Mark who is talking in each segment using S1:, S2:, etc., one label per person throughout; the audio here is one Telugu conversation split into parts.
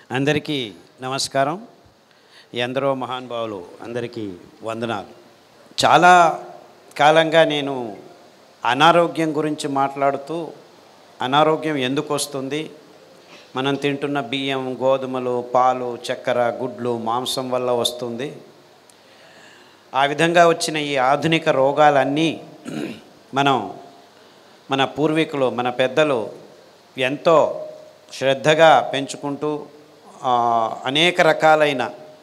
S1: అందరికీ నమస్కారం ఎందరో మహానుభావులు అందరికీ వందనాలు చాలా కాలంగా నేను అనారోగ్యం గురించి మాట్లాడుతూ అనారోగ్యం ఎందుకు వస్తుంది మనం తింటున్న బియ్యం గోధుమలు పాలు చక్కెర గుడ్లు మాంసం వల్ల వస్తుంది ఆ విధంగా వచ్చిన ఈ ఆధునిక రోగాలన్నీ మనం మన పూర్వీకులు మన పెద్దలు ఎంతో శ్రద్ధగా పెంచుకుంటూ ఆ, అనేక రకాలైన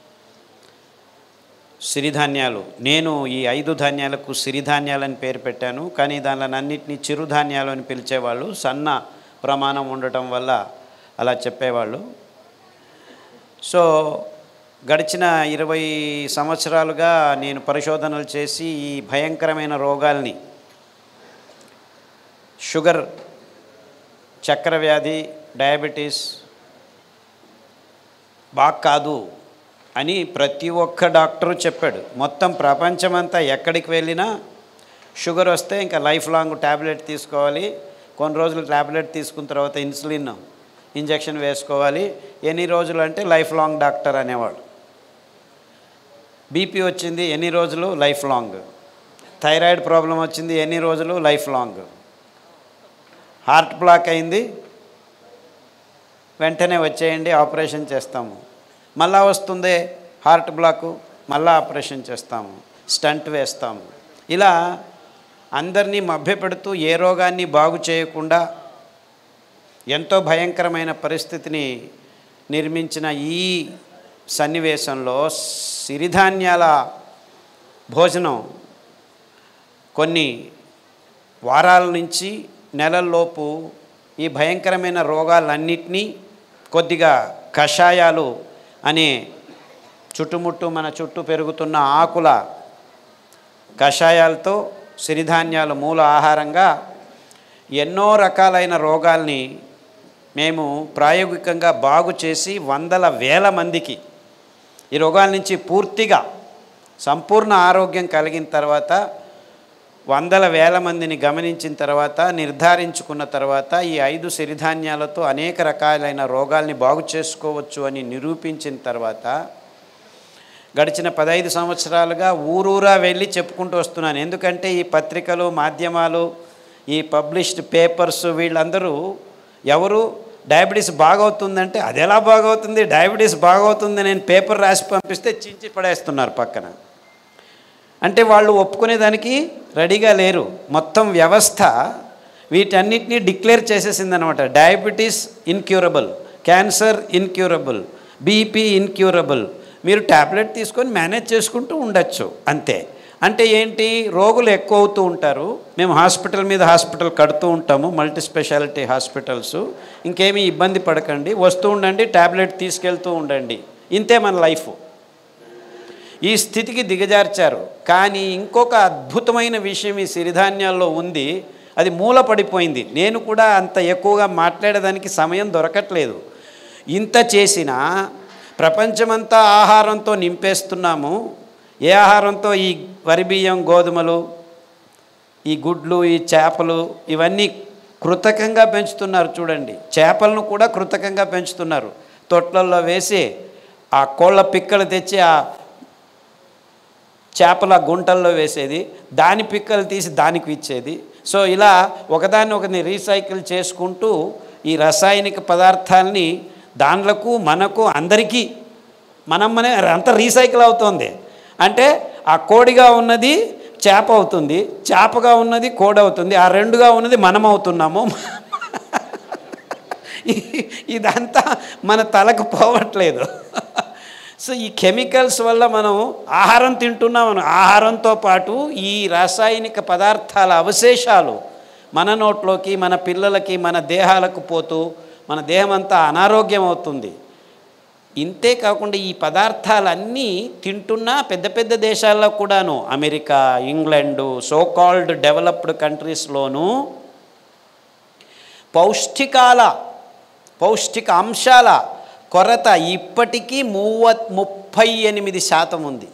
S1: సిరిధాన్యాలు నేను ఈ ఐదు ధాన్యాలకు సిరిధాన్యాలని పేరు పెట్టాను కానీ దానిలన్నింటినీ చిరుధాన్యాలు అని పిలిచేవాళ్ళు సన్న ప్రమాణం ఉండటం వల్ల అలా చెప్పేవాళ్ళు సో గడిచిన ఇరవై సంవత్సరాలుగా నేను పరిశోధనలు చేసి ఈ భయంకరమైన రోగాల్ని షుగర్ చక్కెర వ్యాధి డయాబెటీస్ బాగా కాదు అని ప్రతి ఒక్క డాక్టరు చెప్పాడు మొత్తం ప్రపంచమంతా ఎక్కడికి వెళ్ళినా షుగర్ వస్తే ఇంకా లైఫ్ లాంగ్ ట్యాబ్లెట్ తీసుకోవాలి కొన్ని రోజులు ట్యాబ్లెట్ తీసుకున్న తర్వాత ఇన్సులిన్ ఇంజెక్షన్ వేసుకోవాలి ఎన్ని రోజులు అంటే లైఫ్ లాంగ్ డాక్టర్ అనేవాడు బీపీ వచ్చింది ఎన్ని రోజులు లైఫ్ లాంగ్ థైరాయిడ్ ప్రాబ్లం వచ్చింది ఎన్ని రోజులు లైఫ్ లాంగ్ హార్ట్ బ్లాక్ అయింది వెంటనే వచ్చేయండి ఆపరేషన్ చేస్తాము మళ్ళా వస్తుంది హార్ట్ బ్లాకు మళ్ళా ఆపరేషన్ చేస్తాము స్టంట్ వేస్తాము ఇలా అందరినీ మభ్యపెడుతూ ఏ రోగాన్ని బాగు చేయకుండా ఎంతో భయంకరమైన పరిస్థితిని నిర్మించిన ఈ సన్నివేశంలో సిరిధాన్యాల భోజనం కొన్ని వారాల నుంచి నెలల్లోపు ఈ భయంకరమైన రోగాలన్నిటినీ కొద్దిగా కషాయాలు అనే చుట్టుముట్టు మన చుట్టూ పెరుగుతున్న ఆకుల కషాయాలతో సిరిధాన్యాలు మూల ఆహారంగా ఎన్నో రకాలైన రోగాల్ని మేము ప్రాయోగికంగా బాగు చేసి వందల వేల మందికి ఈ రోగాల నుంచి పూర్తిగా సంపూర్ణ ఆరోగ్యం కలిగిన తర్వాత వందల వేల మందిని గమనించిన తర్వాత నిర్ధారించుకున్న తర్వాత ఈ ఐదు సిరిధాన్యాలతో అనేక రకాలైన రోగాల్ని బాగు చేసుకోవచ్చు అని నిరూపించిన తర్వాత గడిచిన పదహైదు సంవత్సరాలుగా ఊరూరా వెళ్ళి చెప్పుకుంటూ వస్తున్నాను ఎందుకంటే ఈ పత్రికలు మాధ్యమాలు ఈ పబ్లిష్డ్ పేపర్స్ వీళ్ళందరూ ఎవరు డయాబెటీస్ బాగవుతుందంటే అది ఎలా బాగవుతుంది డయాబెటీస్ బాగవుతుంది నేను పేపర్ రాసి పంపిస్తే చించి పడేస్తున్నారు పక్కన అంటే వాళ్ళు ఒప్పుకునేదానికి రెడీగా లేరు మొత్తం వ్యవస్థ వీటన్నిటినీ డిక్లేర్ చేసేసిందనమాట diabetes incurable cancer incurable BP incurable మీరు ట్యాబ్లెట్ తీసుకొని మేనేజ్ చేసుకుంటూ ఉండొచ్చు అంతే అంటే ఏంటి రోగులు ఎక్కువ అవుతూ ఉంటారు మేము హాస్పిటల్ మీద హాస్పిటల్ కడుతూ ఉంటాము మల్టీ స్పెషాలిటీ హాస్పిటల్స్ ఇంకేమీ ఇబ్బంది పడకండి వస్తూ ఉండండి ట్యాబ్లెట్ తీసుకెళ్తూ ఉండండి ఇంతే మన లైఫ్ ఈ స్థితికి దిగజార్చారు కానీ ఇంకొక అద్భుతమైన విషయం ఈ సిరిధాన్యాల్లో ఉంది అది మూల పడిపోయింది నేను కూడా అంత ఎక్కువగా మాట్లాడేదానికి సమయం దొరకట్లేదు ఇంత చేసినా ప్రపంచమంతా ఆహారంతో నింపేస్తున్నాము ఏ ఆహారంతో ఈ వరి బియ్యం గోధుమలు ఈ గుడ్లు ఈ చేపలు ఇవన్నీ కృతకంగా పెంచుతున్నారు చూడండి చేపలను కూడా కృతకంగా పెంచుతున్నారు తొట్లల్లో వేసి ఆ కోళ్ళ పిక్కలు తెచ్చి ఆ చేపల గుంటల్లో వేసేది దాని పిక్కలు తీసి దానికి ఇచ్చేది సో ఇలా ఒకదాన్ని ఒకరిని రీసైకిల్ చేసుకుంటూ ఈ రసాయనిక పదార్థాలని దాంట్లకు మనకు అందరికీ మనం మన అంత రీసైకిల్ అవుతుంది అంటే ఆ కోడిగా ఉన్నది చేప అవుతుంది చేపగా ఉన్నది కోడి అవుతుంది ఆ రెండుగా ఉన్నది మనం అవుతున్నాము ఇ- ఇదంతా మన తలకు పోవట్లేదు సో ఈ కెమికల్స్ వల్ల మనం ఆహారం తింటున్నాం ఆహారంతో పాటు ఈ రాసాయనిక పదార్థాల అవశేషాలు మన నోట్లోకి మన పిల్లలకి మన దేహాలకు పోతూ మన దేహం అంతా అనారోగ్యం అవుతుంది ఇంతే కాకుండా ఈ పదార్థాలన్నీ తింటున్నా పెద్ద పెద్ద దేశాల్లో కూడాను America England so called developed కంట్రీస్లోనూ పౌష్టికాల పౌష్టిక అంశాల కొరత ఇప్పటికీ మూవ ముప్పై ఎనిమిది శాతం ఉంది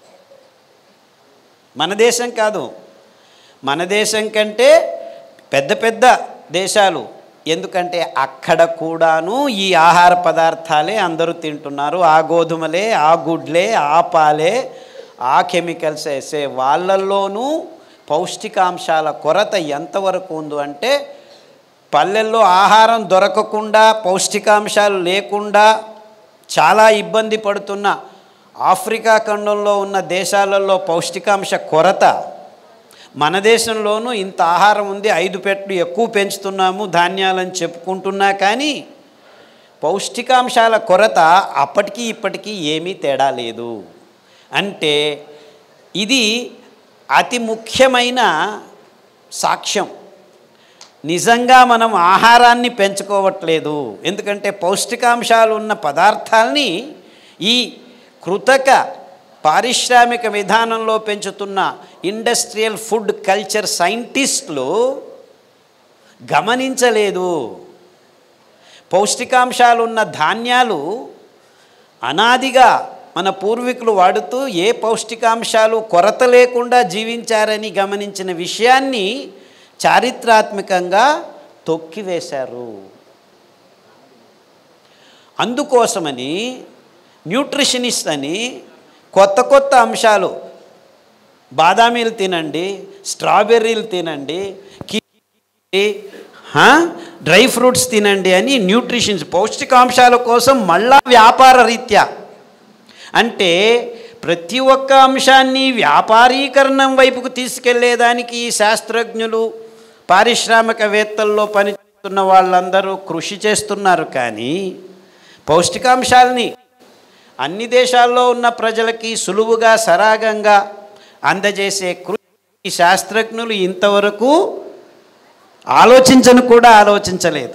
S1: మన దేశం కాదు మన దేశం కంటే పెద్ద పెద్ద దేశాలు ఎందుకంటే అక్కడ కూడాను ఈ ఆహార పదార్థాలే అందరూ తింటున్నారు ఆ గోధుమలే ఆ గుడ్లే ఆ పాలే ఆ కెమికల్స్ వేసే వాళ్ళల్లోనూ పౌష్టికాంశాల కొరత ఎంతవరకు ఉందో అంటే పల్లెల్లో ఆహారం దొరకకుండా పౌష్టికాంశాలు లేకుండా చాలా ఇబ్బంది పడుతున్న ఆఫ్రికా ఖండంలో ఉన్న దేశాలలో పౌష్టికాంశ కొరత మన దేశంలోనూ ఇంత ఆహారం ఉంది ఐదు పెట్లు ఎక్కువ పెంచుతున్నాము ధాన్యాలని చెప్పుకుంటున్నా కానీ పౌష్టికాంశాల కొరత అప్పటికీ ఇప్పటికీ ఏమీ తేడా లేదు అంటే ఇది అతి ముఖ్యమైన సాక్ష్యం నిజంగా మనం ఆహారాన్ని పెంచుకోవట్లేదు ఎందుకంటే పౌష్టికాంశాలు ఉన్న పదార్థాల్ని ఈ కృతక పారిశ్రామిక విధానంలో పెంచుతున్న ఇండస్ట్రియల్ ఫుడ్ కల్చర్ సైంటిస్టులు గమనించలేదు పౌష్టికాంశాలు ఉన్న ధాన్యాలు అనాదిగా మన పూర్వీకులు వాడుతూ ఏ పౌష్టికాంశాలు కొరత లేకుండా జీవించారని గమనించిన విషయాన్ని చారిత్రాత్మకంగా తొక్కివేశారు అందుకోసమని న్యూట్రిషనిస్ట్ అని కొత్త కొత్త అంశాలు బాదామీలు తినండి స్ట్రాబెర్రీలు తినండి కి హా? డ్రై ఫ్రూట్స్ తినండి అని న్యూట్రిషన్స్ పౌష్టికాంశాల కోసం మళ్ళా వ్యాపార రీత్యా అంటే ప్రతి ఒక్క అంశాన్ని వ్యాపారీకరణం వైపుకు తీసుకెళ్లేదానికి ఈ శాస్త్రజ్ఞులు పారిశ్రామికవేత్తల్లో పనిచేస్తున్న వాళ్ళందరూ కృషి చేస్తున్నారు కానీ పౌష్టికాంశాలని అన్ని దేశాల్లో ఉన్న ప్రజలకి సులువుగా సరాగంగా అందజేసే కృషి ఈ శాస్త్రజ్ఞులు ఇంతవరకు ఆలోచించను కూడా ఆలోచించలేదు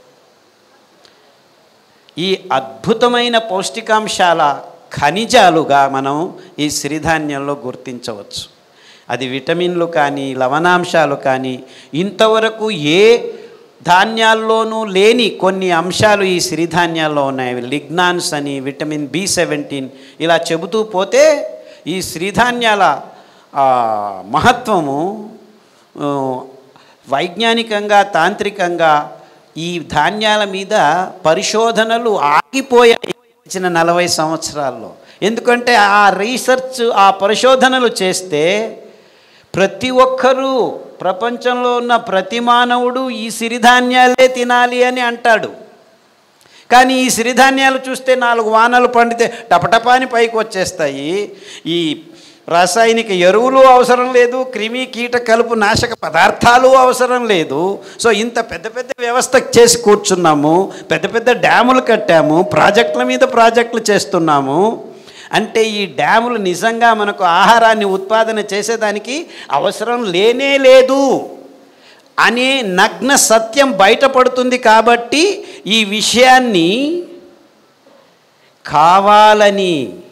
S1: ఈ అద్భుతమైన పౌష్టికాంశాల ఖనిజాలుగా మనం ఈ సిరిధాన్యంలో గుర్తించవచ్చు అది విటమిన్లు కానీ లవణాంశాలు కానీ ఇంతవరకు ఏ ధాన్యాల్లోనూ లేని కొన్ని అంశాలు ఈ సిరిధాన్యాల్లో ఉన్నాయి లిగ్నాన్స్ అని విటమిన్ బి సెవెంటీన్ ఇలా చెబుతూ పోతే ఈ సిరిధాన్యాల ఆ, మహత్వము ఆ, వైజ్ఞానికంగా తాంత్రికంగా ఈ ధాన్యాల మీద పరిశోధనలు ఆగిపోయాయి ఇచ్చిన నలభై సంవత్సరాల్లో ఎందుకంటే ఆ రీసెర్చ్ ఆ పరిశోధనలు చేస్తే ప్రతి ఒక్కరూ ప్రపంచంలో ఉన్న ప్రతి మానవుడు ఈ సిరిధాన్యాలే తినాలి అని అంటాడు కానీ ఈ సిరిధాన్యాలు చూస్తే నాలుగు వానలు పండితే టపటపాని పైకి వచ్చేస్తాయి ఈ రాసాయనిక ఎరువులు అవసరం లేదు క్రిమి కీట కలుపు నాశక పదార్థాలు అవసరం లేదు సో ఇంత పెద్ద పెద్ద వ్యవస్థ చేసి కూర్చున్నాము పెద్ద పెద్ద డ్యాములు కట్టాము ప్రాజెక్టుల మీద ప్రాజెక్టులు చేస్తున్నాము అంటే ఈ డ్యాములు నిజంగా మనకు ఆహారాన్ని ఉత్పాదన చేసేదానికి అవసరం లేనే లేదు అనే నగ్న సత్యం బయటపడుతుంది కాబట్టి ఈ విషయాన్ని కావాలని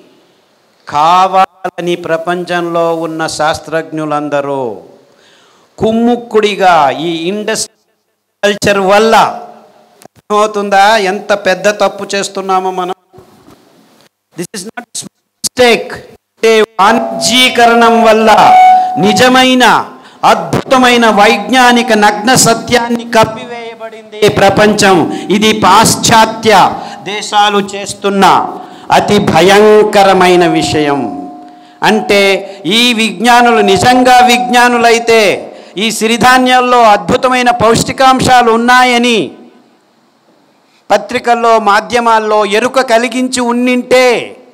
S1: కావాలని ప్రపంచంలో ఉన్న శాస్త్రజ్ఞులందరూ కుమ్ముక్కుడిగా ఈ ఇండస్ట్రీ కల్చర్ వల్ల అర్థమవుతుందా ఎంత పెద్ద తప్పు చేస్తున్నామో మనం దిస్ ఇస్ నాట్ మిస్టేక్ అంటే వాణిజ్యీకరణం వల్ల నిజమైన అద్భుతమైన వైజ్ఞానిక నగ్న సత్యాన్ని కప్పివేయబడింది ప్రపంచం ఇది పాశ్చాత్య దేశాలు చేస్తున్న అతి భయంకరమైన విషయం అంటే ఈ విజ్ఞానులు నిజంగా విజ్ఞానులైతే ఈ సిరిధాన్యాల్లో అద్భుతమైన పౌష్టికాంశాలు ఉన్నాయని పత్రికల్లో మాధ్యమాల్లో ఎరుక కలిగించి ఉండింటే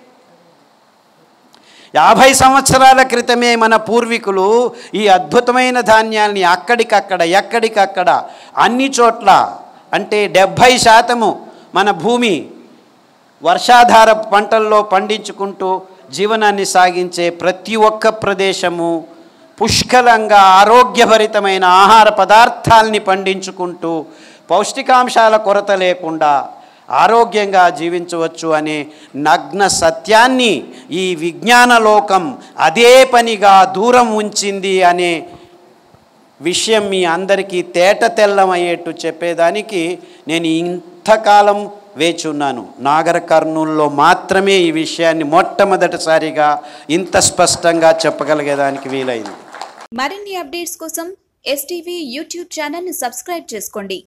S1: యాభై సంవత్సరాల క్రితమే మన పూర్వీకులు ఈ అద్భుతమైన ధాన్యాల్ని అక్కడికక్కడ ఎక్కడికక్కడ అన్ని చోట్ల అంటే డెబ్భై శాతము మన భూమి వర్షాధార పంటల్లో పండించుకుంటూ జీవనాన్ని సాగించే ప్రతి ఒక్క ప్రదేశము పుష్కలంగా ఆరోగ్యభరితమైన ఆహార పదార్థాల్ని పండించుకుంటూ పౌష్టికాంశాల కొరత లేకుండా ఆరోగ్యంగా జీవించవచ్చు అనే నగ్న సత్యాన్ని ఈ విజ్ఞాన లోకం అదే పనిగా దూరం ఉంచింది అనే విషయం మీ అందరికీ తేట తెల్లమయ్యేట్టు చెప్పేదానికి నేను ఇంతకాలం వేచి ఉన్నాను నాగర కర్నూల్లో మాత్రమే ఈ విషయాన్ని మొట్టమొదటిసారిగా ఇంత స్పష్టంగా చెప్పగలిగేదానికి వీలైంది
S2: మరిన్ని అప్డేట్స్ కోసం ఎస్టీవీ యూట్యూబ్ ఛానల్ని సబ్స్క్రైబ్ చేసుకోండి